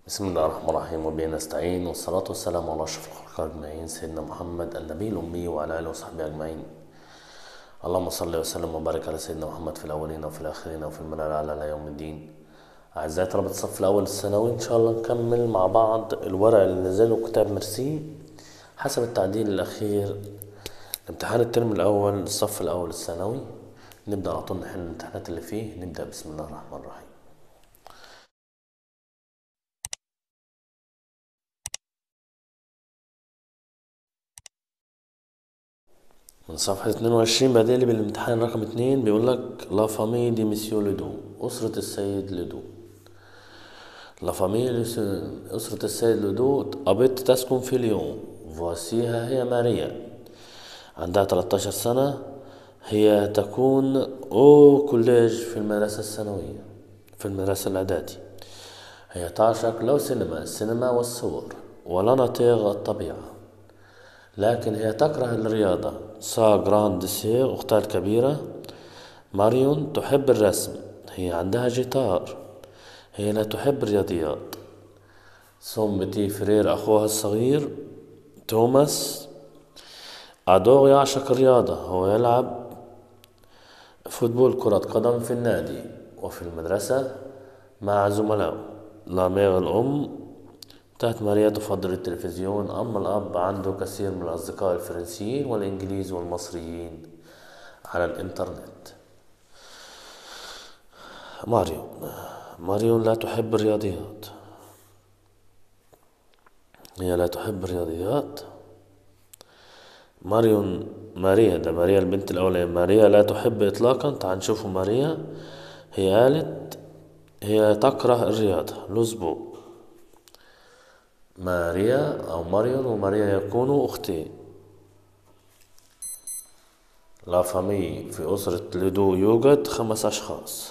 بسم الله الرحمن الرحيم وبه نستعين والصلاة والسلام على أشرف الخلق أجمعين سيدنا محمد النبي الأمي وعلى آله وصحبه أجمعين اللهم صل وسلم وبارك على سيدنا محمد في الأولين وفي الآخرين وفي الملأ الأعلى إلى يوم الدين أعزائي طلبة الصف الأول الثانوي إن شاء الله نكمل مع بعض الورق اللي نزله كتاب ميرسي حسب التعديل الأخير امتحان الترم الأول الصف الأول الثانوي نبدأ على طول نحل الامتحانات اللي فيه نبدأ بسم الله الرحمن الرحيم من صفحة 22 بعدين اللي بالامتحان رقم 2 بيقول لك لا فامي دي مسيو لودو أسرة السيد لودو لا فامي أسرة السيد لودو أبت تسكن في ليون فواسيها هي ماريا عندها 13 سنة هي تكون أو كوليج في المدرسة الثانوية في المدرسة الإعدادي هي تعشق لو سينما السينما والصور ولا نطيق الطبيعة لكن هي تكره الرياضة سا جراند سير أختها الكبيرة ماريون تحب الرسم هي عندها جيتار هي لا تحب الرياضيات سون بتي فرير أخوها الصغير توماس أدور يعشق الرياضة هو يلعب فوتبول كرة قدم في النادي وفي المدرسة مع زملائه لامير الأم بتاعت ماريا تفضل التلفزيون أما الأب عنده كثير من الأصدقاء الفرنسيين والإنجليز والمصريين على الإنترنت ماريو ماريون لا تحب الرياضيات هي لا تحب الرياضيات ماريون ماريا ده ماريا البنت الأولى ماريا لا تحب إطلاقا تعال نشوفوا ماريا هي قالت هي تكره الرياضة الأسبوع ماريا أو ماريون وماريا يكونوا أختين لا فامي في أسرة لودو يوجد خمس أشخاص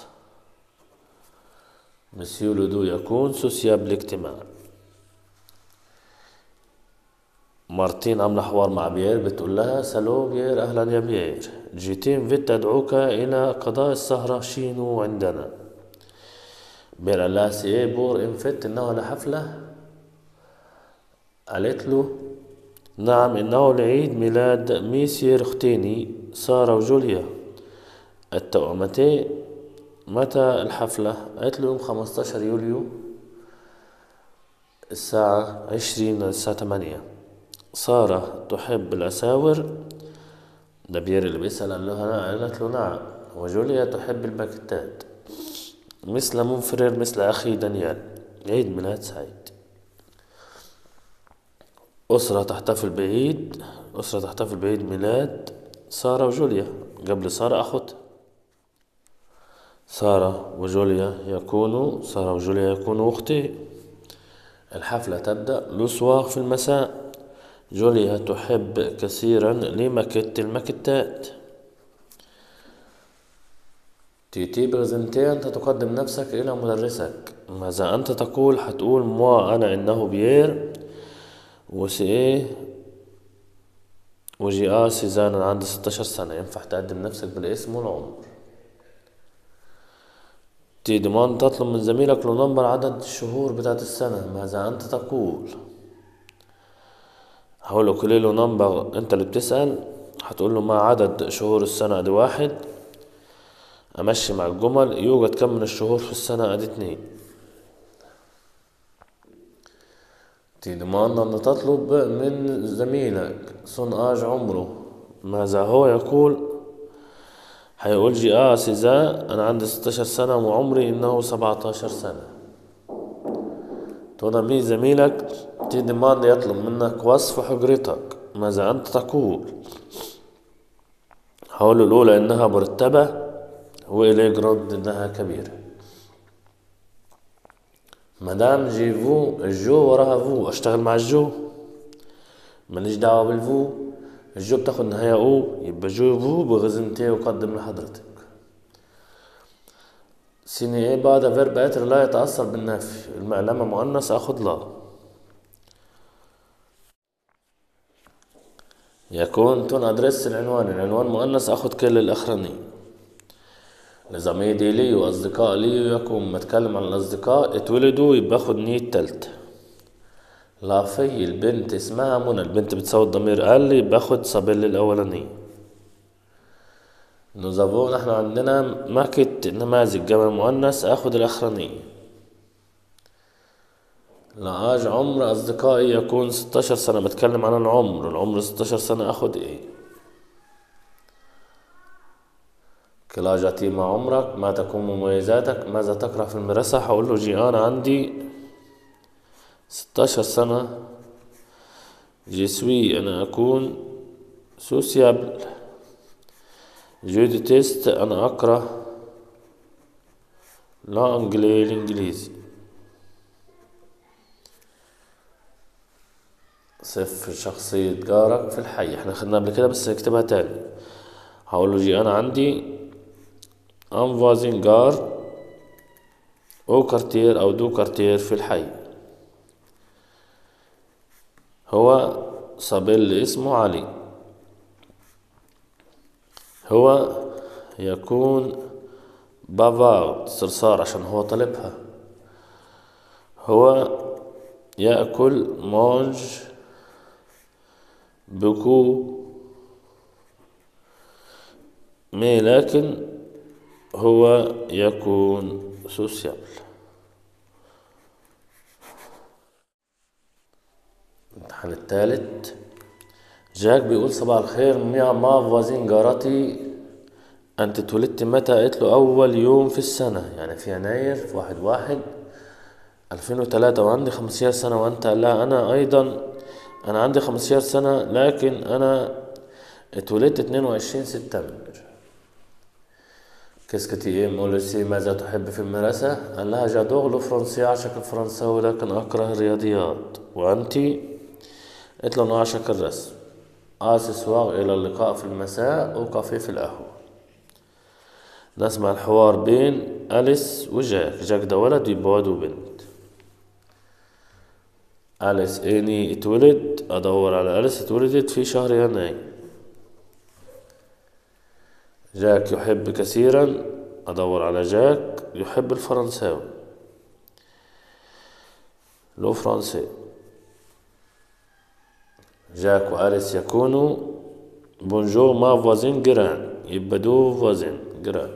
مسيو لودو يكون سوسياب الاجتماع مارتين عاملة حوار مع بيير بتقول لها سالو بيير أهلا يا بيير جيتين فيت أدعوك إلى قضاء السهرة شينو عندنا بيير قال لها سي بور إن فت إنه لحفلة قالت له نعم إنه لعيد ميلاد ميسير أختيني سارة وجوليا التوأمتين متى الحفلة؟ قالت له يوم خمستاشر يوليو الساعة عشرين الساعة تمانية سارة تحب الأساور ده بيير اللي بيسأل قال لها قالت له نعم وجوليا تحب الباكيتات مثل منفرر مثل أخي دانيال عيد ميلاد سعيد أسرة تحتفل بعيد أسرة تحتفل بعيد ميلاد سارة وجوليا قبل سارة أخت سارة وجوليا يكونوا سارة وجوليا يكونوا أختي الحفلة تبدأ لوسواغ في المساء جوليا تحب كثيرا لمكت المكتات تيتي برزنتي أنت تقدم نفسك إلى مدرسك ماذا أنت تقول حتقول موا أنا إنه بيير وسي ايه وجي اه سيزان انا عندي ستاشر سنة ينفع تقدم نفسك بالاسم والعمر تي دمان تطلب من زميلك لو نمبر عدد الشهور بتاعت السنة ماذا أنت تقول هقول له كل له نمبر أنت اللي بتسأل هتقول له ما عدد شهور السنة أدي واحد أمشي مع الجمل يوجد كم من الشهور في السنة أدي اتنين تضمن أن تطلب من زميلك صنعاج عمره ماذا هو يقول هيقول جي آه سيزا أنا عندي ستاشر سنة وعمري إنه سبعتاشر سنة تقول مين زميلك تضمن يطلب منك وصف حجرتك ماذا أنت تقول هقول الأولى إنها مرتبة وإليه رد إنها كبيرة مدام جي فو الجو وراها فو اشتغل مع الجو ماليش دعوة بالفو الجو بتاخد نهاية او يبقى جو فو بغزنتي يقدم لحضرتك سيني ايه بعد فيرب اتر لا يتأثر بالنفي المعلمة مؤنث اخد لا يكون تون ادرس العنوان العنوان مؤنث اخد كل الاخراني لزميلي لي وأصدقاء لي يكون متكلم عن الأصدقاء اتولدوا يبقى باخد نية تالتة لافي البنت اسمها منى البنت بتساوي الضمير قال لي باخد صابيل الأولانية نوزافو نحن عندنا ماكت نماذج جمع مؤنث اخد الأخرانية لآج عمر أصدقائي يكون ستاشر سنة بتكلم عن العمر العمر ستاشر سنة أخد إيه كلاجتي ما عمرك ما تكون مميزاتك ماذا تقرأ في المدرسة هقول له جي أنا عندي ستاشر سنة جسوي أنا أكون سوسيابل جودي تيست أنا أقرأ لا أنجلي الإنجليزي صف شخصية جارك في الحي احنا خدناها قبل كده بس اكتبها تاني هقول له جي أنا عندي أم فازين جار أو كارتير أو دو كارتير في الحي هو صبي اسمه علي هو يكون بافارد صرصار عشان هو طالبها هو يأكل مونج بكو مي لكن هو يكون سوسيابل الامتحان الثالث جاك بيقول صباح الخير ميا ما فازين جارتي انت اتولدت متى قلت له اول يوم في السنة يعني في يناير في واحد واحد الفين وتلاتة وعندي خمستاشر سنة وانت لا انا ايضا انا عندي خمستاشر سنة لكن انا اتولدت اتنين وعشرين سبتمبر كيسكتي ايه مولوسي ماذا تحب في المدرسة قال لها جادوغ لو فرنسي اعشق الفرنساوي لكن اكره الرياضيات وانتي قلت له انا اعشق الرسم اسسواغ الى اللقاء في المساء وكافيه في القهوة نسمع الحوار بين أليس وجاك جاك ده ولد يبقى واد وبنت أليس إني اتولد أدور على أليس اتولدت في شهر يناير جاك يحب كثيرا أدور على جاك يحب الفرنساوي لو فرنسي جاك وأليس يكونوا بونجور ما فوازين جيران يبقى دو فوازين جيران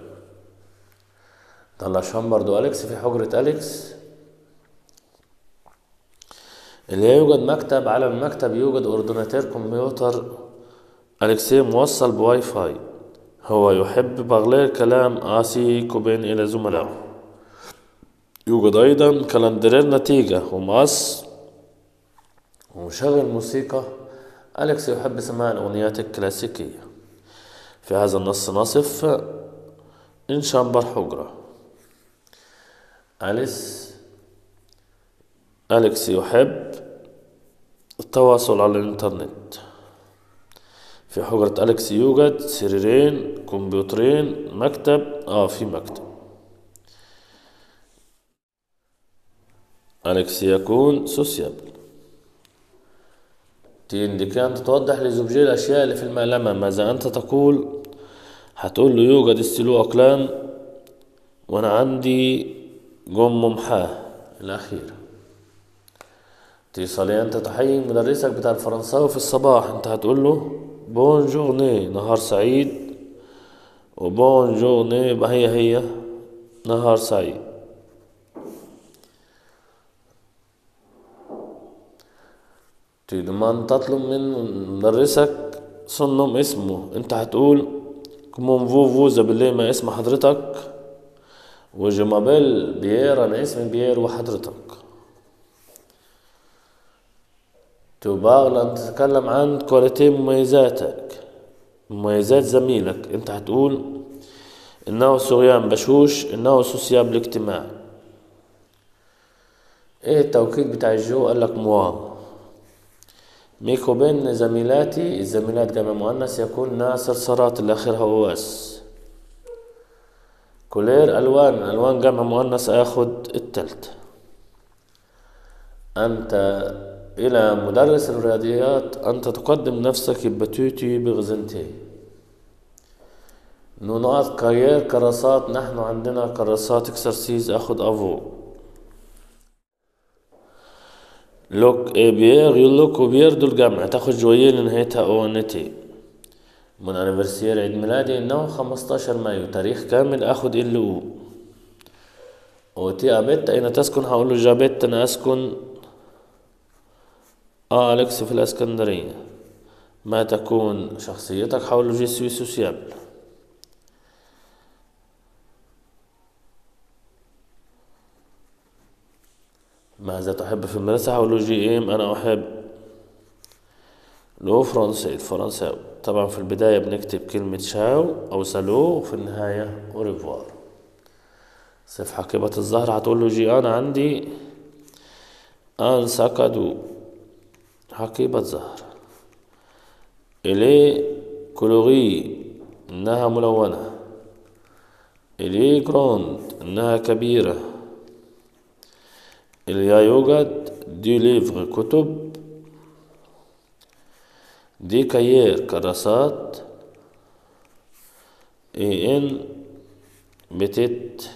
طلع شام برضو أليكس في حجرة أليكس اللي يوجد مكتب على المكتب يوجد أورديناتير كمبيوتر أليكسي موصل بواي فاي هو يحب بغلي كلام آسي كوبين إلى زملائه يوجد أيضا كالندرير نتيجة ومقص ومشغل موسيقى أليكس يحب سماع الأغنيات الكلاسيكية في هذا النص نصف إن شامبر حجرة أليس أليكس يحب التواصل على الإنترنت في حجرة أليكس يوجد سريرين كمبيوترين مكتب آه في مكتب أليكس يكون سوسيابل تندك أن توضح لزوجي الأشياء اللي في المعلمة ماذا أنت تقول هتقول له يوجد استيلو أقلام وأنا عندي جم ممحاه الأخيرة تصلي أنت تحيي مدرسك بتاع الفرنساوي في الصباح أنت هتقول له بون جورني نهار سعيد وبون جورني يبقى هي هي نهار سعيد تضمن تطلب من مدرسك صنم اسمه انت هتقول كمون فو فوزا بالليل ما اسم حضرتك وجمابيل بيير انا اسمي بيير وحضرتك تباغ لأن تتكلم عن كواليتي مميزاتك مميزات زميلك انت هتقول انه سوريان بشوش انه سوسيابل اجتماعي ايه التوكيد بتاع الجو قال لك موا ميكو بين زميلاتي الزميلات جمع مؤنث يكون ناصر صرات اللي اخرها واس كولير الوان الوان جمع مؤنث اخد التالتة انت الى مدرس الرياضيات انت تقدم نفسك بتوتي بغزنتي نقاط كارير كراسات نحن عندنا كراسات اكسرسيز اخد افو لوك إيه بيير يلوك وبير دول جمع تاخد جوية لنهايتها او نتي من انيفرسير عيد ميلادي انه خمستاشر مايو تاريخ كامل اخد ال او وتي ابيت اين تسكن هقول له جابت انا اسكن اه اليكس في الاسكندرية ما تكون شخصيتك حول جي سوي سوسيابل ماذا تحب في المدرسة حول جي ام انا احب لو فرنسي الفرنساوي طبعا في البداية بنكتب كلمة شاو او سالو وفي النهاية اوريفوار صف حقيبة الزهر هتقول له جي انا عندي ان ساكادو حقيبة زهر إلي كولوري إنها ملونة إلي جروند إنها كبيرة إليا يوجد دي ليفر كتب دي كايير كراسات اي ان بتت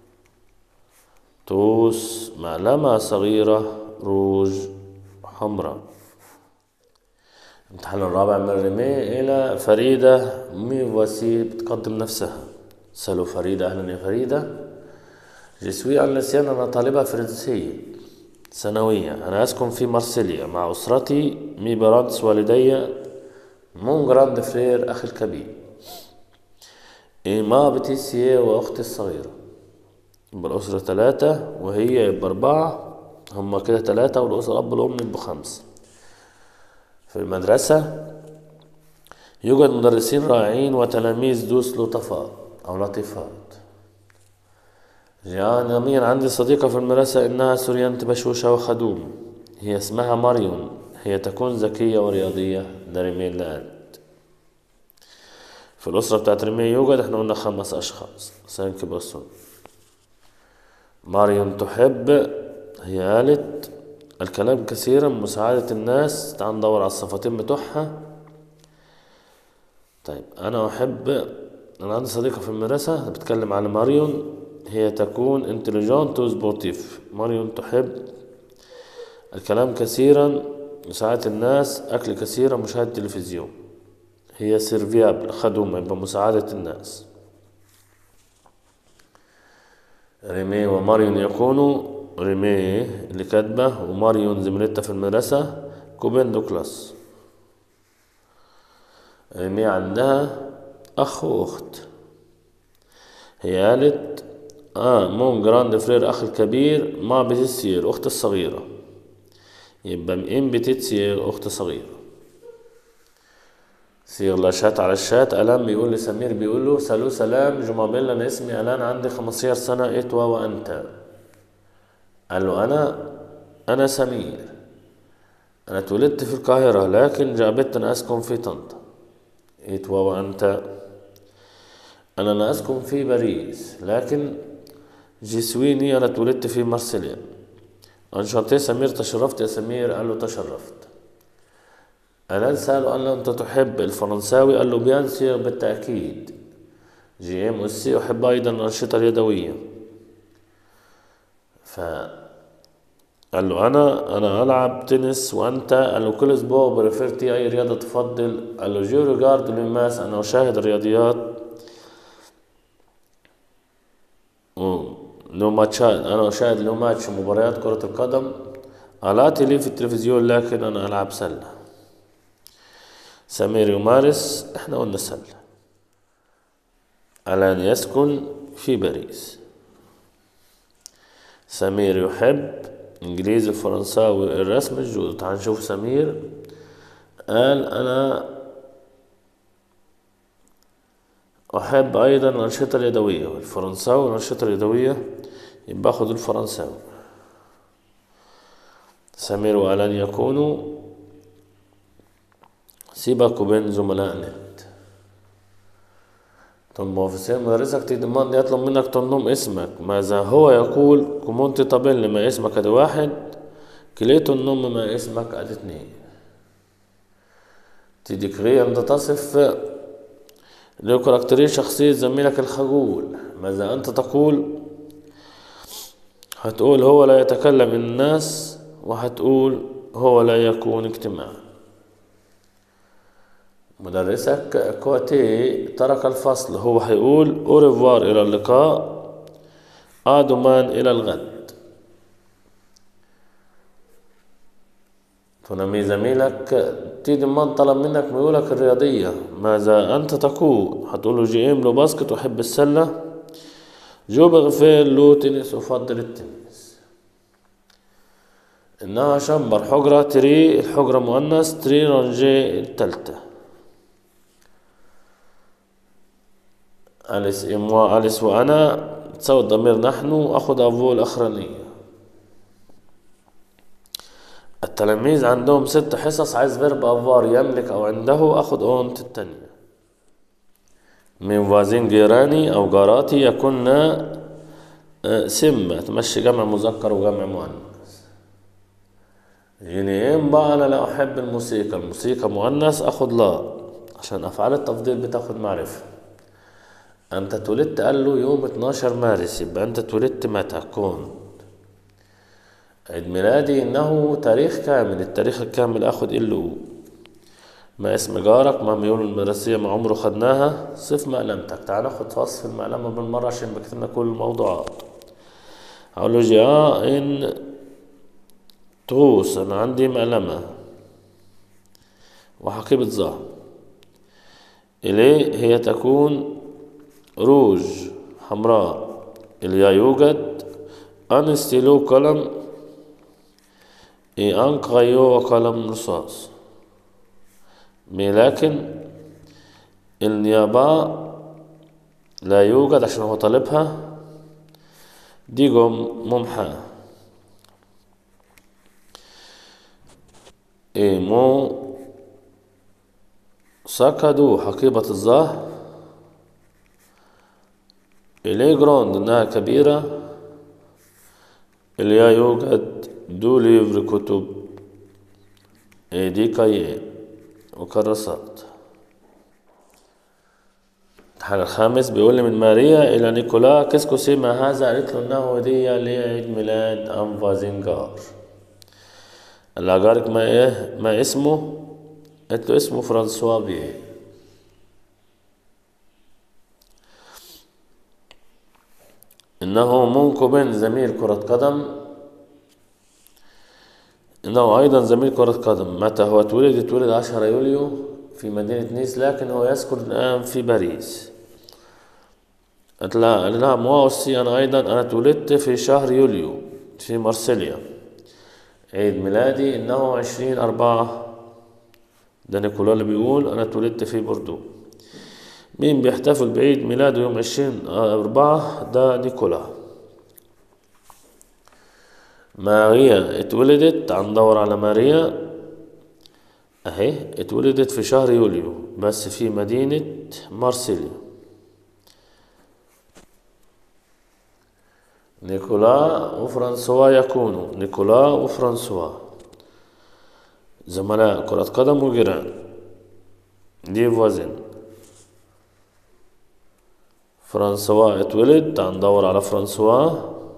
توس معلمة صغيرة روج حمراء الامتحان الرابع من ريمي إلى فريدة مي فواسي بتقدم نفسها سألوا فريدة أهلا يا فريدة جسوي أنلسيان أنا طالبة فرنسية ثانوية أنا أسكن في مارسيليا مع أسرتي مي برانتس والدي مون جراند فرير أخي الكبير إيما بتيسيه وأختي الصغيرة يبقى الأسرة ثلاثة وهي يبقى أربعة هما كده ثلاثة والأسرة الأب والأم يبقوا خمسة في المدرسة يوجد مدرسين رائعين وتلاميذ دوس لطفاء أو لطيفات جيان يوميا عندي صديقة في المدرسة إنها سوريانة بشوشة وخدوم هي اسمها مريم هي تكون ذكية ورياضية ده ريميل لقلت في الأسرة بتاعت ريميل يوجد احنا قلنا خمس أشخاص سانك بصون مريم تحب هي قالت الكلام كثيرا مساعدة الناس تعال ندور على الصفتين بتوعها طيب أنا أحب أنا عندي صديقة في المدرسة بتكلم على ماريون هي تكون انتليجنت وسبورتيف ماريون تحب الكلام كثيرا مساعدة الناس أكل كثيرا مشاهدة تلفزيون هي سيرفيابل خدومة يبقى مساعدة الناس ريمي وماريون يكونوا ريمي اللي كاتبة وماريون زميلتها في المدرسة كوبين دو كلاس ريمي عندها أخ وأخت هي قالت آه مون جراند فرير أخ الكبير ما بتتسير الأخت الصغيرة يبقى إم بتتسير أخت صغيرة سير لشات على الشات ألان بيقول لسمير بيقول له سلو سلام جمابيل أنا اسمي ألان عندي 15 سنة إتوا وأنت قال له أنا أنا سمير أنا اتولدت في القاهرة لكن جابت أنا أسكن في طنطا إتوا وأنت أنا أنا أسكن في باريس لكن جسويني أنا اتولدت في مارسيليا أنشانتي سمير تشرفت يا سمير قال له تشرفت ألان سأله قال له أنت تحب الفرنساوي قال له بيان سير بالتأكيد جي ام أسي أحب أيضا الأنشطة اليدوية ف قال له أنا أنا ألعب تنس وأنت قال له كل أسبوع بريفيرتي أي رياضة تفضل قال له جو ريجارد للماس أنا أشاهد الرياضيات لو ماتشات أنا أشاهد لو ماتش مباريات كرة القدم آلاتي لي في التلفزيون لكن أنا ألعب سلة سمير يمارس احنا قلنا سلة ألان يسكن في باريس سمير يحب انجليزي فرنساوي الرسم الجود تعال نشوف سمير قال انا احب ايضا الانشطه اليدويه الفرنساوي والانشطه اليدويه يبقى اخد الفرنساوي سمير والان يكونوا سيبك وبين زملاء نت ثم اوفيسير مدرسك تضمن يطلب منك تنم اسمك ماذا هو يقول كومونتي طابل ما اسمك ادي واحد كليتو النم ما اسمك ادي اتنين تديكري أن تصف له كاركترين شخصية زميلك الخجول ماذا أنت تقول هتقول هو لا يتكلم الناس وهتقول هو لا يكون اجتماعا مدرسك كواتي ترك الفصل هو هيقول أوريفوار إلى اللقاء آدمان إلى الغد تنمي زميلك تيجي من طلب منك ميولك الرياضية ماذا أنت تقول هتقول له جي إم له باسكت وحب السلة جو بغفيل له تنس وفضل التنس إنها شمبر حجرة تري الحجرة مؤنث تري رانجي التالتة أليس إموا أليس وأنا تساوي الضمير نحن أخذ أفو الأخرانية التلاميذ عندهم ست حصص عايز فيرب أفوار يملك أو عنده أخذ أونت التانية من فازين جيراني أو جاراتي يكون سمة تمشي جمع مذكر وجمع مؤنث يعني إن بقى أنا لا أحب الموسيقى الموسيقى مؤنث أخذ لا عشان أفعال التفضيل بتاخد معرفة أنت اتولدت قال له يوم 12 مارس يبقى أنت اتولدت متى كنت عيد ميلادي إنه تاريخ كامل التاريخ الكامل أخد إله ما اسم جارك ما ميول المدرسية ما عمره خدناها صف مقلمتك تعال ناخد وصف المقلمة بالمرة عشان بكتبنا كل الموضوعات هقول له جاء إن تغوص أنا عندي مقلمة وحقيبة ظهر إليه هي تكون روج حمراء اليا يوجد أن ستيلو قلم إي أن قيو وقلم رصاص لكن النيابة لا يوجد عشان هو طالبها دي جم ممحى إيه مو سكدوا حقيبة الظهر إليه جراند إنها كبيرة إليا يوجد دو ليفر كتب إيه دي كاي وكراسات الامتحان الخامس بيقول لي من ماريا إلى نيكولا كيسكو سيما هذا قالت له إنه هدية لعيد ميلاد أم فازينجار قال لها جارك ما إيه ما اسمه قالت له اسمه فرانسوا بيه إنه منكب زميل كرة قدم إنه أيضا زميل كرة قدم متى هو اتولد اتولد 10 يوليو في مدينة نيس لكن هو يسكن الآن في باريس قالت لها قال لها موا أوسي أنا أيضا أنا اتولدت في شهر يوليو في مرسيليا عيد ميلادي إنه عشرين أربعة ده نيكولا اللي بيقول أنا اتولدت في بوردو مين بيحتفل بعيد ميلاده يوم عشرين أربعة ده نيكولا ماريا اتولدت هندور على ماريا اهي اتولدت في شهر يوليو بس في مدينة مارسيليا نيكولا وفرانسوا يكونوا نيكولا وفرانسوا زملاء كرة قدم وجيران دي فوازين فرانسوا اتولد هندور على فرانسوا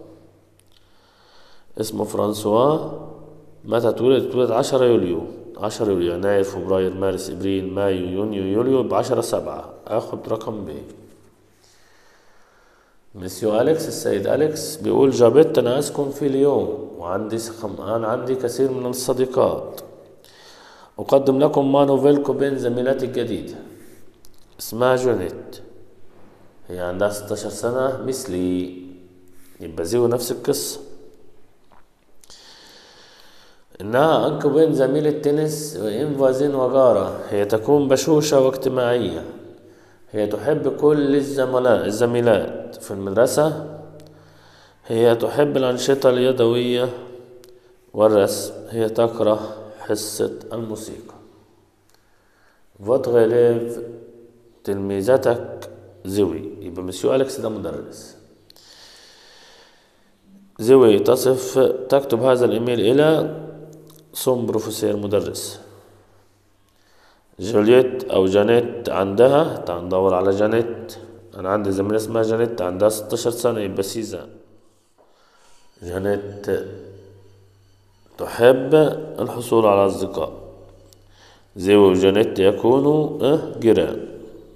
اسمه فرانسوا متى اتولد اتولد عشرة يوليو عشرة يوليو يناير فبراير مارس ابريل مايو يونيو يوليو بعشرة سبعة اخد رقم ب مسيو أليكس السيد أليكس بيقول جابت أنا أسكن في اليوم وعندي سخم أنا عندي كثير من الصديقات أقدم لكم ما نوفيلكو بين زميلاتي الجديدة اسمها جونيت هي عندها 16 سنة مثلي يبقى زيو نفس القصة إنها أنك بين زميل التنس وإن فازين وجارة هي تكون بشوشة واجتماعية هي تحب كل الزملاء الزميلات في المدرسة هي تحب الأنشطة اليدوية والرسم هي تكره حصة الموسيقى فوتغ ليف تلميذتك زوي يبقى مسيو أليكس ده مدرس زوي تصف تكتب هذا الإيميل إلى صم بروفيسور مدرس جولييت أو جانيت عندها تعال ندور على جانيت أنا عندي زميلة اسمها جانيت عندها ستاشر سنة يبقى سيزا جانيت تحب الحصول على أصدقاء زيو وجانيت يكونوا أه جيران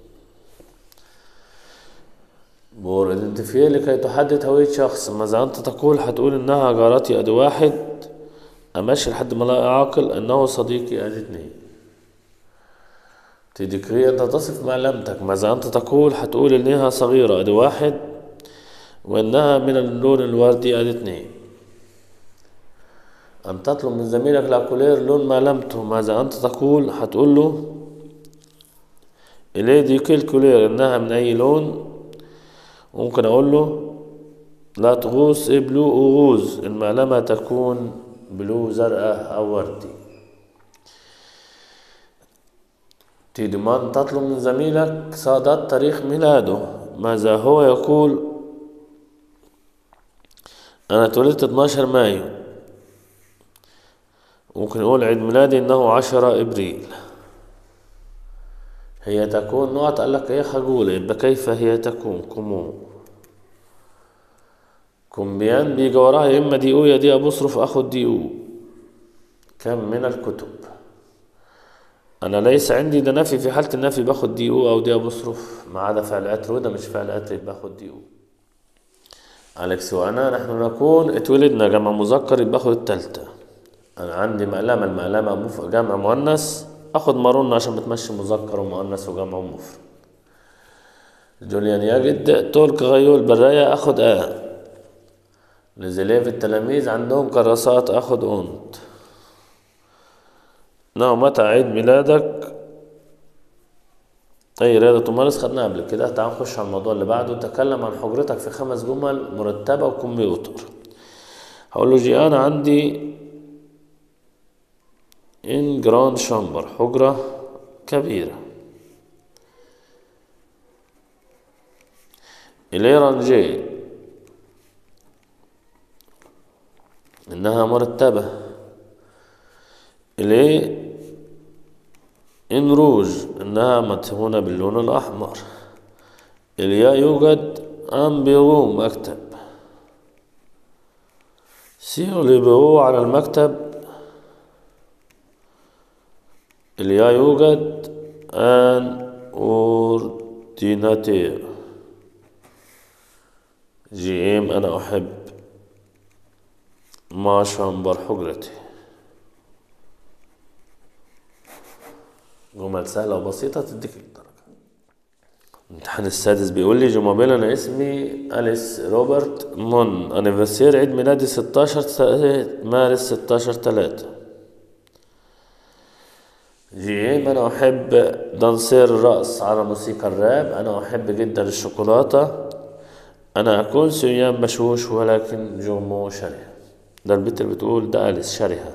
بور ايدنتيفير لكي تحدد هوية شخص ماذا أنت تقول هتقول إنها جارتي أدي واحد أمشي لحد ما ألاقي عاقل إنه صديقي أدي اتنين تديكري أنت تصف معلمتك ماذا أنت تقول هتقول إنها صغيرة أدي واحد وإنها من اللون الوردي أدي اتنين أن تطلب من زميلك لاكولير لون معلمته ماذا أنت تقول هتقول له إليه دي كل كولير إنها من أي لون ممكن أقول له لا تغوص بلو أغوز المعلمة تكون بلو زرقاء أو وردي تيدمان تطلب من زميلك صادت تاريخ ميلاده ماذا هو يقول أنا اتولدت 12 مايو ممكن نقول عيد ميلادي إنه عشرة إبريل هي تكون نقط قال لك ايه خجولة يبقى كيف هي تكون كومو كومبيان بيجي وراها يا اما دي او يا دي ابصرف اخد دي او كم من الكتب انا ليس عندي ده نفي في حالة النفي باخد دي او او دي ابصرف ما عدا فعل اتر وده مش فعل اتر باخد دي او أليكس وأنا نحن نكون اتولدنا جمع مذكر يبقى باخد التالتة أنا عندي مقلمة المقلمة مف... جمع مؤنث اخد مارون عشان بتمشي مذكر ومؤنث وجمع ومفرد جوليان يجد تولك غيول براية اخد اه لزليف التلاميذ عندهم كراسات اخد اونت نعم متى عيد ميلادك اي رياضة تمارس خدناها قبل كده تعال نخش على الموضوع اللي بعده تكلم عن حجرتك في خمس جمل مرتبة وكمبيوتر هقول له جي انا عندي إن جراند شامبر حجرة كبيرة إلي رانجي إنها مرتبة إلي إن روج إنها مدهونة باللون الأحمر إليا يوجد أم بيرو مكتب سير لبرو على المكتب إليا يوجد أن أورديناتير جي إم أنا أحب ما شامبر حجرتي جمل سهلة وبسيطة تديك الدرجة الامتحان السادس بيقول لي جمابيل أنا اسمي أليس روبرت مون أنيفرسير عيد ميلادي ستاشر مارس ستاشر تلاتة جيم أنا أحب دانسير الرقص على موسيقى الراب أنا أحب جدا الشوكولاتة أنا أكون سيان بشوش ولكن جومو شره ده البنت اللي بتقول ده أليس شرهة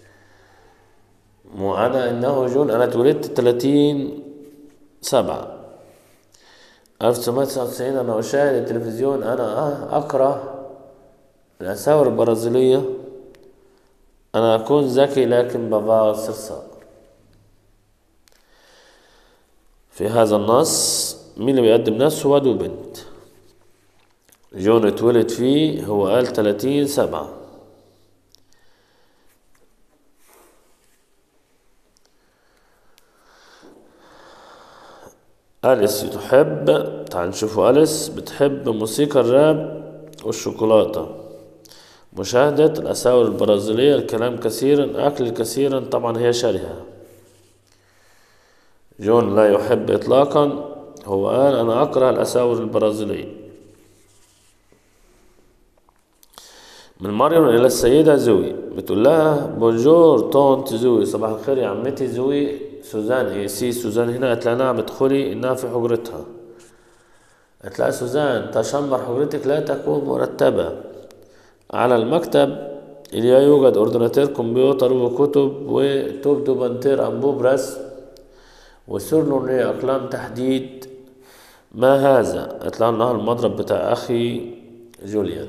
مو أنا إنه جون أنا اتولدت تلاتين سبعة ألف تسعمية تسعة وتسعين أنا أشاهد التلفزيون أنا أكره الأساور البرازيلية أنا أكون ذكي لكن بابا صرصار في هذا النص مين اللي بيقدم نفسه واد وبنت جون اتولد فيه هو قال تلاتين سبعة أليس تحب تعال نشوفوا أليس بتحب موسيقى الراب والشوكولاتة مشاهدة الأساور البرازيلية الكلام كثيرا أكل كثيرا طبعا هي شرهة جون لا يحب إطلاقا هو قال أنا أكره الأساور البرازيلية من مريم إلى السيدة زوي بتقول لها بونجور طونت زوي صباح الخير يا عمتي زوي سوزان هي سي سوزان هنا قالت لها نعم ادخلي إنها في حجرتها قالت لها سوزان تشمر حجرتك لا تكون مرتبة على المكتب اللي يوجد أورديناتير كمبيوتر وكتب وتبدو بنتير أنبوب رسم وسر أقلام تحديد ما هذا قالت لها إنها المضرب بتاع أخي جوليان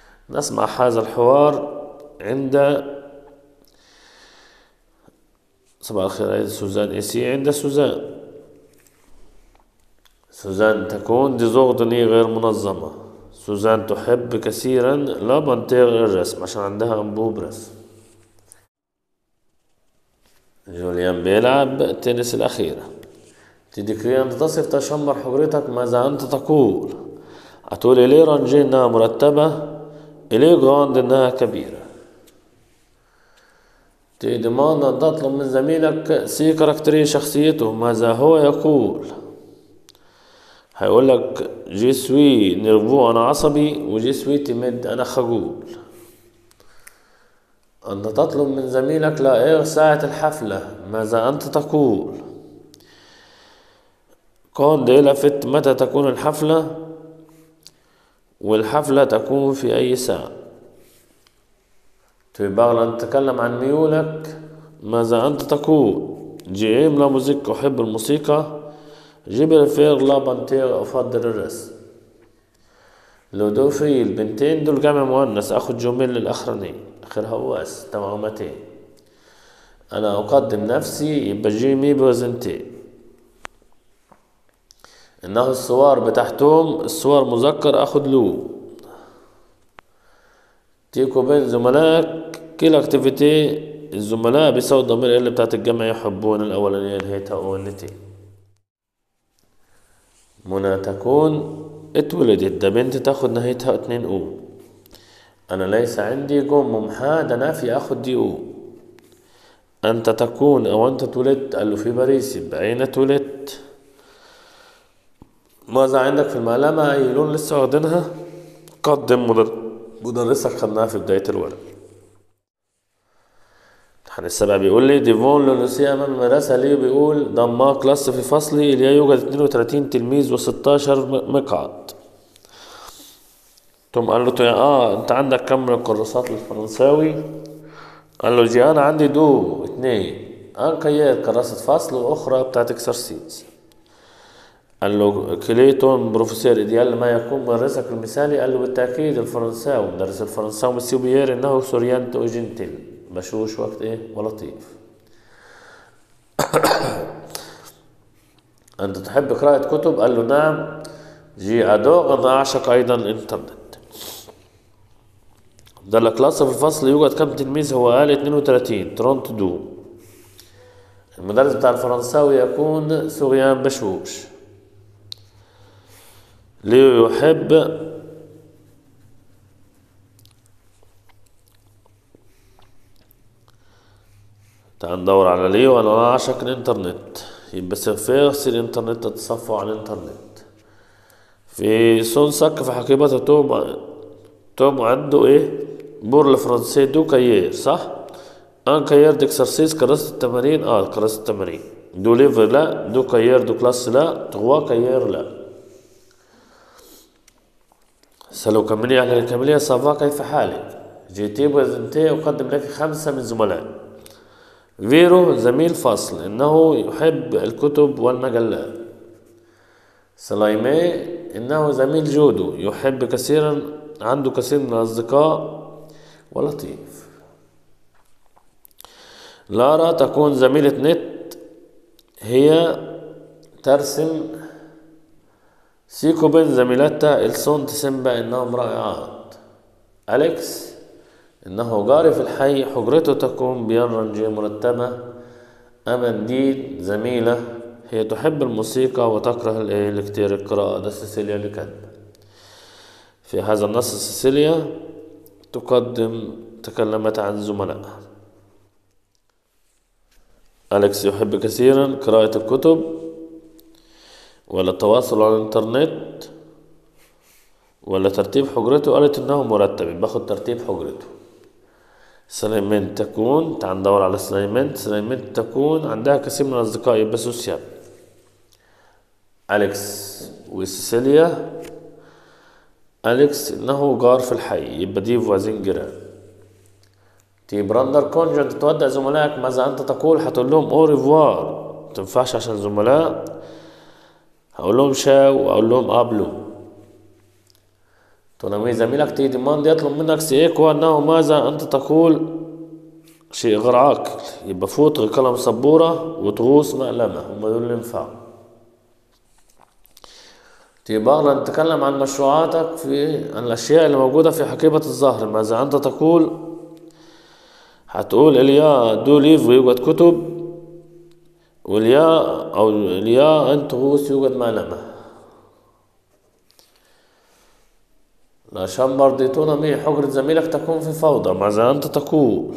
نسمع هذا الحوار عند صباح الخير أين سوزان إيسي عند سوزان سوزان تكون ديزوردني غير منظمة سوزان تحب كثيرا لا بانتيغ الرسم عشان عندها أنبوب رسم جوليان بيلعب تنس الأخيرة تديكري أن تصف تشمر حجرتك ماذا أنت تقول هتقول إليه رانجي إنها مرتبة إليه غاند إنها كبيرة تدمان أن تطلب من زميلك سي كاركتري شخصيته ماذا هو يقول هيقول لك جي سوي نيرفو أنا عصبي وجي سوي تمد أنا خجول أنت تطلب من زميلك لا إيه ساعة الحفلة ماذا أنت تقول كون دي لفت متى تكون الحفلة والحفلة تكون في أي ساعة تبغى أن تتكلم عن ميولك ماذا أنت تقول جيم لا موزيك أحب الموسيقى جبر فير لا بانتير أفضل الرسم لودوفي البنتين دول جمع مؤنث أخو جميل الأخراني آخر هواس توامتين أنا أقدم نفسي يبقى جيمي بوزنتين إنه الصور بتاعتهم الصور مذكر أخد له تيكو بين زملائك كل اكتيفيتي الزملاء بيساوي الضمير اللي بتاعت الجمع يحبون الأولانية نهايتها أو النتين منى تكون اتولدت ده بنت تاخد نهايتها اتنين او انا ليس عندي جم ممحى ده نافي اخد دي او انت تكون او انت اتولدت قال له في باريس يبقى اين اتولدت ماذا عندك في المعلمة اي لون لسه واخدينها قدم مدر... مدرسك خدناها في بداية الورق امتحان السبع بيقول لي ديفون لولوسي امام المدرسة ليه بيقول ضما كلاس في فصلي اللي يوجد 32 تلميذ و16 مقعد ثم قال له اه انت عندك كم من الكراسات الفرنساوي قال له جي انا عندي دو اثنين ان كيات كراسة فصل واخرى بتاعت اكسرسيز قال له كليتون بروفيسور ايديال ما يكون مدرسك المثالي قال له بالتاكيد الفرنساوي مدرس الفرنساوي مسيو بيير انه سوريانتو جنتل بشوش وقت ايه ولطيف انت تحب قراءة كتب قال له نعم جي ادو انا اعشق ايضا الانترنت ده الكلاس في الفصل يوجد كم تلميذ هو قال 32 ترونت دو المدرس بتاع الفرنساوي يكون سوريان بشوش ليه يحب تعال ندور على ليه وانا اعشق الانترنت يبقى سيرفير سي الانترنت تتصفح على الانترنت في سون سك في حقيبته توم توم عنده ايه بور الفرنسي دو كايير صح ان كايير ديكسرسيس كراسة التمارين اه كراسة التمارين دو ليفر لا دو كايير دو كلاس لا تغوا كايير لا سلو كملي أهل الكملية صافا كيف حالك جيتي وزنتي أقدم لك خمسة من زملاء فيرو زميل فصل إنه يحب الكتب والمجلات سلايمي إنه زميل جودو يحب كثيرا عنده كثير من الأصدقاء ولطيف لارا تكون زميلة نت هي ترسم سيكو بين زميلتها إلسون تسمى إنهم رائعات أليكس إنه جاري في الحي حجرته تكون بيرنجي مرتبة أمنديل زميلة هي تحب الموسيقى وتكره الإيه كتير القراءة ده سيسيليا اللي كاتبة في هذا النص سيسيليا تقدم تكلمت عن زملائها أليكس يحب كثيرا قراءة الكتب ولا التواصل على الإنترنت ولا ترتيب حجرته قالت إنه مرتب باخد ترتيب حجرته سليمان تكون تعال ندور على سليمان سليمان تكون عندها كثير من الأصدقاء يبقى سوسيال أليكس وسيسيليا أليكس إنه جار في الحي يبقى دي فوازين جيران تي براندر كونجنت تودع زملائك ماذا أنت تقول هتقول لهم أو ريفوار متنفعش عشان زملاء هقول لهم شاو وأقول لهم أبلو تنمي زميلك تيجي ديماند يطلب منك سيكو أنه ماذا أنت تقول شيء غير عاقل يبقى فوت غير قلم سبورة وتغوص مقلمة هم دول اللي ينفعوا تبقى نتكلم عن مشروعاتك في عن الأشياء اللي موجودة في حقيبة الظهر ماذا أنت تقول هتقول اليا دو ليفر يوجد كتب واليا أو اليا أن تغوص يوجد مقلمة لا شمبر ديتونامي حجرة زميلك تكون في فوضى ماذا أنت تقول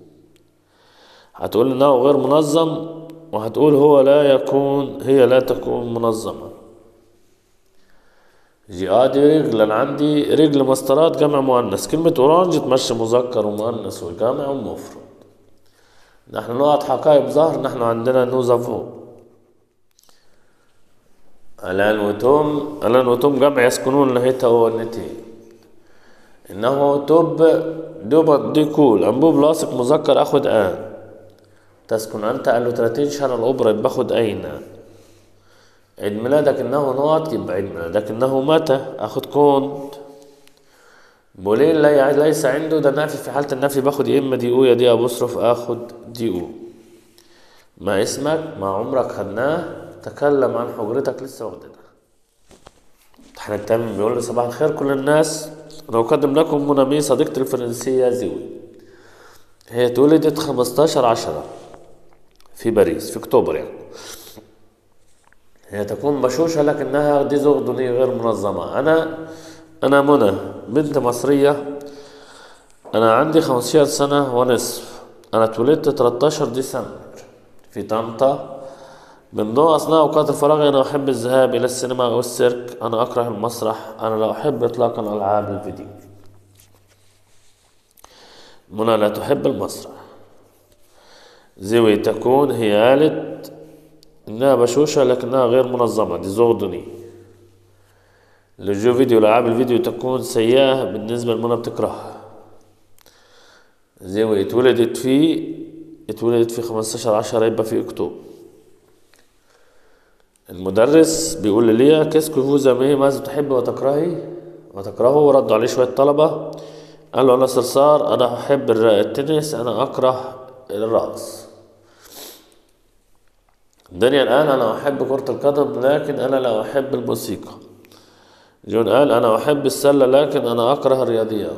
هتقول إنه غير منظم وهتقول هو لا يكون هي لا تكون منظمة جي ادي رجل انا عندي رجل مسطرات جمع مؤنث كلمة اورانج تمشي مذكر ومؤنث وجمع ومفرد نحن نقط حقائب ظهر نحن عندنا نوزافو الان وتوم الان وتوم جمع يسكنون نهيتها ونتين انه توب دوب ديكول انبوب لاصق مذكر اخد ان تسكن انت قال له 30 شهر الاوبرا باخد اين عيد ميلادك انه نقط يبقى عيد ميلادك انه متى اخد كونت بولين لا ليس عنده ده نافي في حالة النفي باخد يا اما دي او يا دي ابوستروف اخد دي او ما اسمك ما عمرك خدناه تكلم عن حجرتك لسه واخدينها احنا التامن بيقول لي صباح الخير كل الناس انا اقدم لكم منامي صديقتي الفرنسية زوي هي اتولدت 15 عشرة في باريس في اكتوبر يعني هي تكون بشوشة لكنها دي زغدني غير منظمة أنا أنا منى بنت مصرية أنا عندي 15 سنة ونصف أنا اتولدت 13 ديسمبر في طنطا من ضمن أثناء أوقات الفراغ أنا أحب الذهاب إلى السينما أو السيرك أنا أكره المسرح أنا لا أحب إطلاقا ألعاب الفيديو منى لا تحب المسرح زوي تكون هي قالت إنها بشوشة لكنها غير منظمة دي زغدني لجو فيديو ألعاب الفيديو تكون سيئة بالنسبة لمنى بتكرهها زوي اتولدت في اتولدت في 15 عشرة يبقى في أكتوبر المدرس بيقول لليا كيسكو فوزا مي ماذا تحب وتكرهي وتكرهه ردوا عليه شوية طلبة قال له أنا صرصار أنا أحب التنس أنا أكره الرقص الدنيا الآن أنا أحب كرة القدم لكن أنا لا أحب الموسيقى جون قال أنا أحب السلة لكن أنا أكره الرياضيات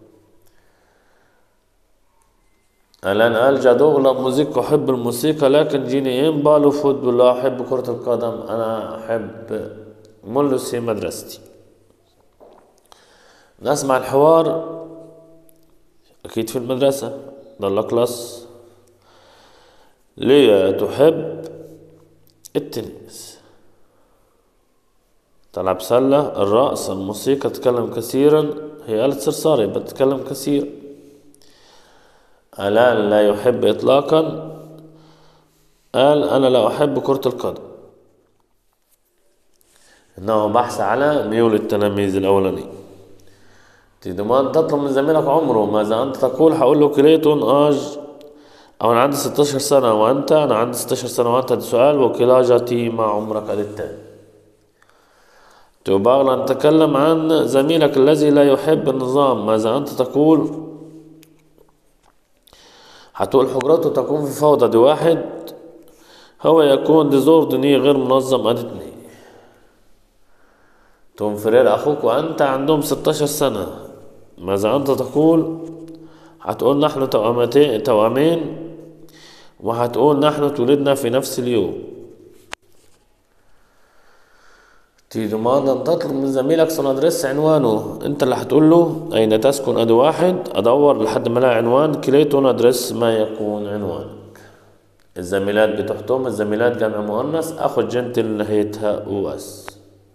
الآن قال جادوغلا موزيك أحب الموسيقى لكن جيني إن بالو فوتبول لا أحب كرة القدم أنا أحب مولوسي مدرستي نسمع الحوار أكيد في المدرسة ضل كلاس ليا تحب التنس تلعب سلة الرقص الموسيقى تتكلم كثيرا هي آلة صرصار يبقى تتكلم كثير الآن لا يحب إطلاقا قال أنا لا أحب كرة القدم إنه بحث على ميول التلاميذ الأولاني تضمن تطلب من زميلك عمره ماذا أنت تقول هقول له كليتون آج أو أنا عندي 16 سنة وأنت أنا عندي 16 سنة وأنت ده سؤال وكلاجتي ما عمرك التاني تبغى أن نتكلم عن زميلك الذي لا يحب النظام ماذا أنت تقول هتقول حجرته تكون في فوضى دي واحد هو يكون ديزوردني غير منظم ادي اتنين توم فرير أخوك وأنت عندهم 16 سنة ماذا أنت تقول هتقول نحن توأمتين توأمين وهتقول نحن تولدنا في نفس اليوم تضمن أن تطلب من زميلك سندرس عنوانه انت اللي هتقول له اين تسكن ادي واحد ادور لحد ما الاقي عنوان كليتون ادرس ما يكون عنوانك الزميلات بتحتهم الزميلات جمع مؤنث اخد جنتل نهايتها او اس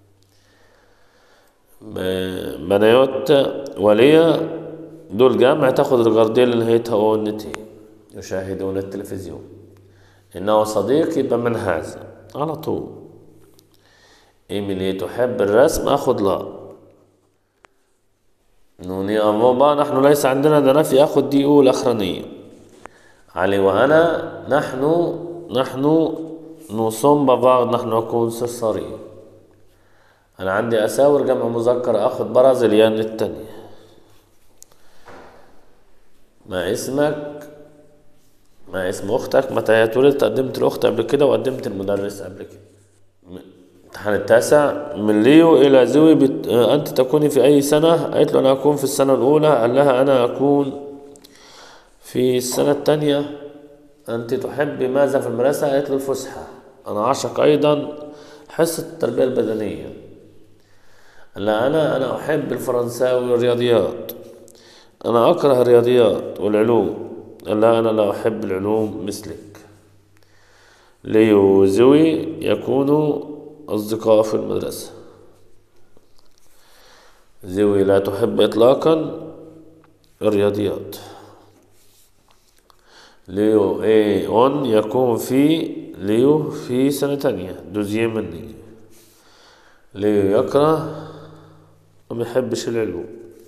بنيوت وليا دول جمع تاخد الجاردين اللي نهايتها او النتي يشاهدون التلفزيون انه صديق يبقى من هذا على طول إيميلي تحب الرسم أخذ لا نوني أموبا نحن ليس عندنا ده نفي أخذ دي أو الأخرانية علي وأنا نحن نحن نصوم بفاغ نحن نكون صرصاري أنا عندي أساور جمع مذكر أخذ برازيليان التانية ما اسمك ما اسم اختك متى هي اتولدت قدمت الاخت قبل كده وقدمت المدرس قبل كده الامتحان التاسع من ليو الى زوي بت... آه، انت تكوني في اي سنة قالت له انا اكون في السنة الاولى قال لها انا اكون في السنة الثانية انت تحبي ماذا في المدرسة قالت له الفسحة انا اعشق ايضا حصة التربية البدنية لا أنا أنا أحب الفرنساوي والرياضيات أنا أكره الرياضيات والعلوم لا أنا لا أحب العلوم مثلك ليو وزوي يكونوا أصدقاء في المدرسة زوي لا تحب إطلاقا الرياضيات ليو اي اون يكون في ليو في سنة تانية دوزيام مني ليو يكره ما بيحبش العلوم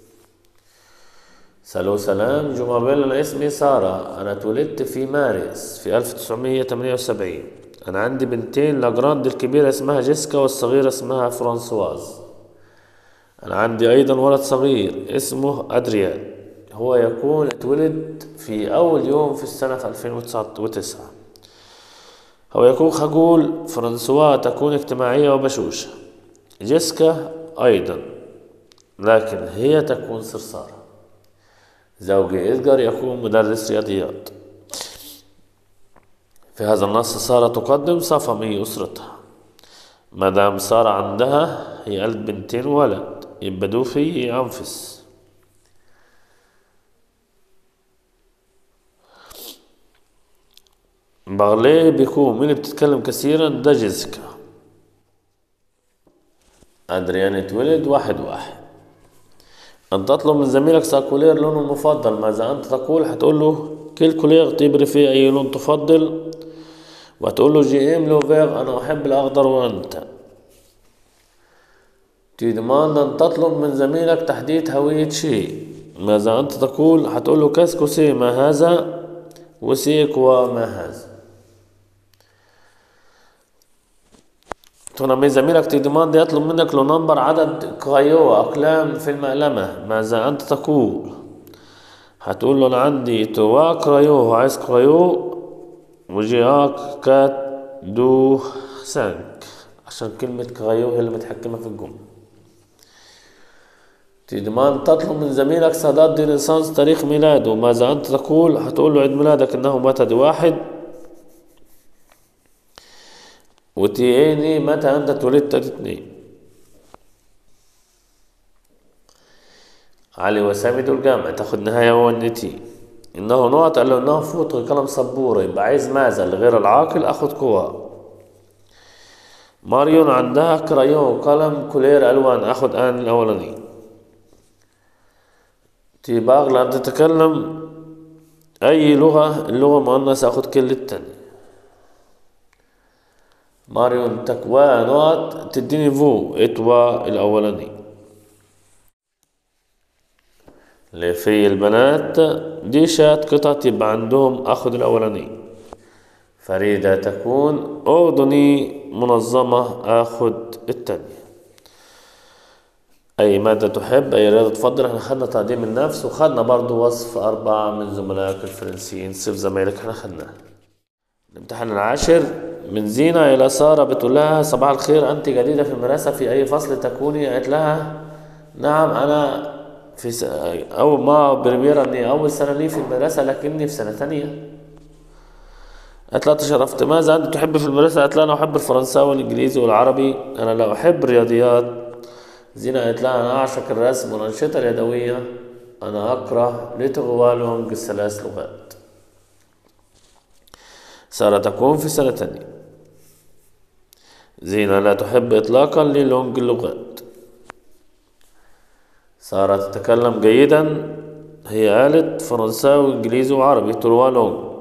سلو سلام جمابيل أنا اسمي سارة أنا اتولدت في مارس في 1978 أنا عندي بنتين لاجراند الكبيرة اسمها جيسكا والصغيرة اسمها فرانسواز أنا عندي أيضا ولد صغير اسمه أدريان هو يكون اتولد في أول يوم في السنة 2009 هو يكون خجول فرنسوا تكون اجتماعية وبشوشة جيسكا أيضا لكن هي تكون صرصارة زوجي إدجار يكون مدرس رياضيات في هذا النص سارة تقدم صفمي أسرتها مدام سارة عندها هي قالت بنتين وولد يبقى دو في أنفس بغلي بيكون مين اللي بتتكلم كثيرا ده جيسيكا أدريان اتولد واحد واحد أن تطلب من زميلك ساكولير لونه المفضل ماذا أنت تقول هتقول له كل كولير طيب في أي لون تفضل وهتقول له جي ام لو فيغ أنا أحب الأخضر وأنت تيدمان أن تطلب من زميلك تحديد هوية شيء ماذا أنت تقول هتقول له كاسكو سي ما هذا وسيك وما هذا تونامي زميلك تيدمان يطلب منك لو نمبر عدد كغيو أقلام في المقلمة ماذا أنت تقول هتقول له أنا عندي توا كرايو هو عايز كرايو وجياك كات دو سانك عشان كلمة كرايو هي اللي متحكمة في الجملة تيدمان تطلب من زميلك سداد دي ليسانس تاريخ ميلاده ماذا أنت تقول هتقول له عيد ميلادك إنه متى دي واحد وتيني متى أنت اتولدت دي اتنين علي وسامي دول جامع تاخد نهاية هو النتي إنه نقط قال له إنه فوت قلم سبورة يبقى عايز ماذا لغير العاقل أخد قوة ماريون عندها كرايون قلم كولير ألوان أخد آن الأولاني تيباغ لا تتكلم أي لغة اللغة مؤنث أخد كل التاني ماريون تكوى نقط تديني فو اتوا الأولاني لفي البنات دي شات قطط يبقى عندهم أخد الأولاني فريدة تكون أردني منظمة أخد التانية أي مادة تحب أي رياضة تفضل احنا خدنا تقديم النفس وخدنا برضو وصف أربعة من زملائك الفرنسيين صف زمايلك احنا خدناه الامتحان العاشر من زينة إلى سارة بتقول لها صباح الخير أنت جديدة في المدرسة في أي فصل تكوني قالت لها نعم أنا في س... أول ما بريميرا إني أول سنة لي في المدرسة لكني في سنة تانية قالت لها تشرفت ماذا أنت تحب في المدرسة قالت لها أنا أحب الفرنساوي والإنجليزي والعربي أنا لا أحب الرياضيات زينة قالت لها أنا أعشق الرسم والأنشطة اليدوية أنا أكره لتغوالونج الثلاث لغات سارة تكون في سنة تانية زينة لا تحب إطلاقا للونج اللغات سارة تتكلم جيدا هي قالت فرنساوي وإنجليزي وعربي تروا لونج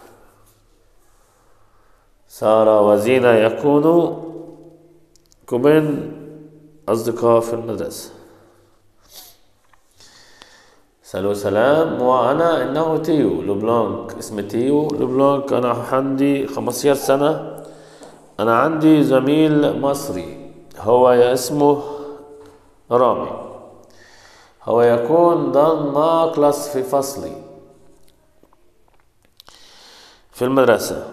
سارة وزينة يكونوا كوبين أصدقاء في المدرسة سلو سلام وأنا إنه تيو لوبلانك اسمي تيو لوبلانك أنا عندي خمستاشر سنة أنا عندي زميل مصري هو اسمه رامي هو يكون ضمن ما كلاس في فصلي في المدرسة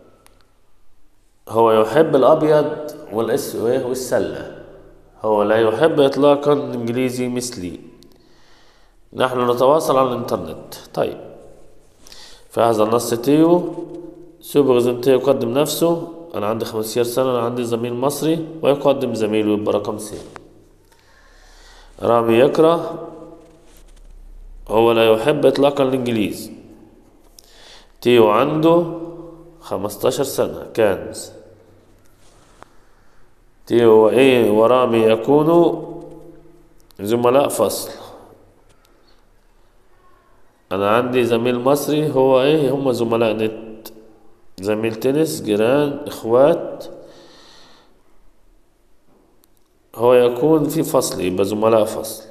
هو يحب الأبيض والأس والسلة هو لا يحب إطلاقا الإنجليزي مثلي نحن نتواصل على الإنترنت طيب في هذا النص تيو سوبر زنتي يقدم نفسه أنا عندي خمسة سنة أنا عندي زميل مصري ويقدم زميله يبقى رقم سي رامي يكره هو لا يحب إطلاقا الإنجليزي تيو عنده خمستاشر سنة كانز تيو وإيه ورامي يكونوا زملاء فصل أنا عندي زميل مصري هو إيه هم زملاء نت زميل تنس جيران إخوات هو يكون في فصل يبقى زملاء فصل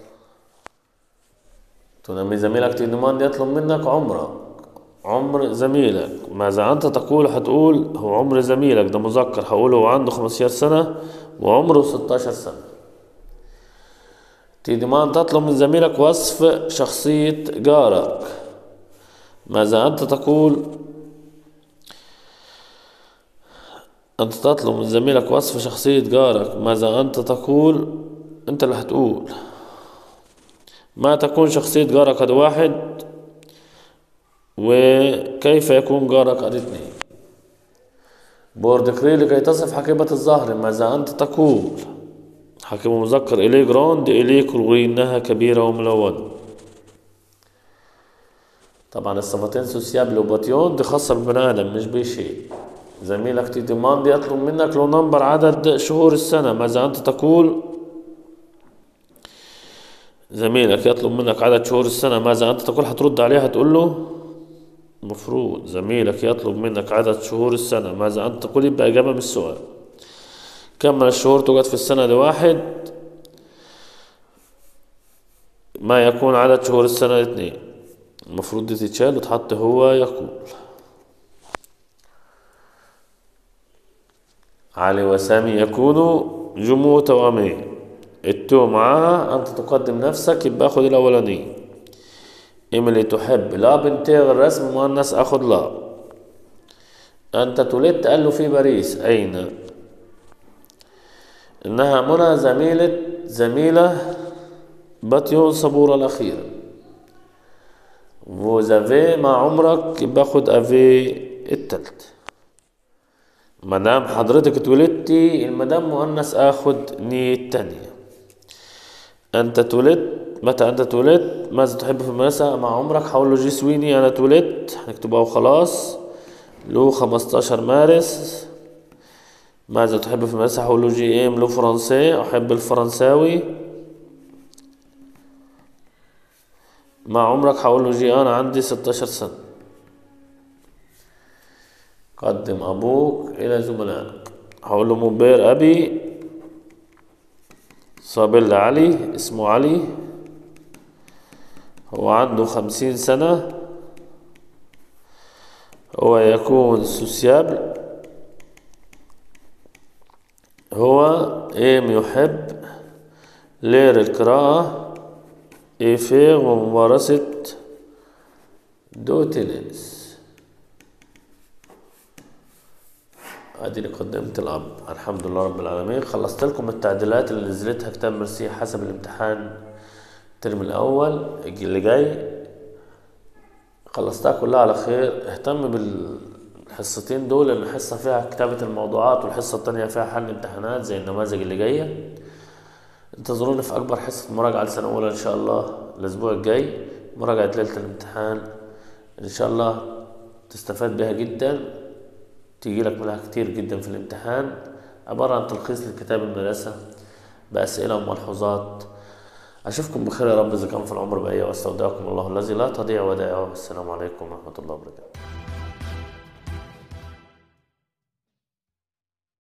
تنمي زميلك تيدمان يطلب منك عمرك عمر زميلك ماذا أنت تقول هتقول هو عمر زميلك ده مذكر هقول هو عنده 15 سنة وعمره 16 سنة تيدمان تطلب من زميلك وصف شخصية جارك ماذا أنت تقول أنت تطلب من زميلك وصف شخصية جارك ماذا أنت تقول أنت اللي هتقول ما تكون شخصية جارك قد واحد وكيف يكون جارك قد اثنين بوردكري لكي تصف حقيبة الظهر ماذا أنت تقول حقيبة مذكر إليه جراند إليه كروي إنها كبيرة وملونة طبعا الصفتين سوسيابل وباتيون دي خاصة بالبني آدم مش بشيء زميلك تيدمان يطلب منك لو نمبر عدد شهور السنة ماذا أنت تقول زميلك يطلب منك عدد شهور السنة ماذا أنت تقول هترد عليه هتقول له مفروض زميلك يطلب منك عدد شهور السنة ماذا أنت تقول يبقى إجابة من السؤال كم من الشهور توجد في السنة لواحد ما يكون عدد شهور السنة اثنين المفروض دي تتشال وتحط هو يقول علي وسامي يكونوا جموع توامين التو معاها أنت تقدم نفسك يبقى أخد الأولانية إيميلي تحب لا بنتي الرسم مؤنث أخد لا أنت تولدت قال له في باريس أين إنها منى زميلة زميلة باتيون صبورة الأخيرة فوزافي مع عمرك يبقى خد أفي التالت مدام حضرتك اتولدتي المدام مؤنث اخد ني التانية انت اتولدت متى انت اتولدت ماذا تحب في المدرسة مع عمرك هقول له جي سويني انا اتولدت هنكتبها وخلاص له خمستاشر مارس ماذا تحب في المدرسة هقول له جي ام له فرنسي احب الفرنساوي مع عمرك هقول له جي انا عندي ستاشر سنة قدم أبوك إلى زملائك هقول له مبير أبي صابر علي اسمه علي هو عنده خمسين سنة هو يكون سوسيابل هو إيم يحب لير القراءة إيفير وممارسة دو تنس اديني قدمت الاب الحمد لله رب العالمين خلصت لكم التعديلات اللي نزلتها كتاب مرسي حسب الامتحان الترم الاول اللي جاي خلصتها كلها على خير اهتم بالحصتين دول لان الحصه فيها كتابه الموضوعات والحصه التانية فيها حل امتحانات زي النماذج اللي جايه انتظروني في اكبر حصه مراجعه لسنه اولى ان شاء الله الاسبوع الجاي مراجعه ليله الامتحان ان شاء الله تستفاد بها جدا تيجي لك منها كتير جدا في الامتحان عبارة عن تلخيص لكتاب المدرسة بأسئلة وملحوظات أشوفكم بخير يا رب إذا كان في العمر بقية واستودعكم الله الذي لا تضيع ودائعه السلام عليكم ورحمة الله وبركاته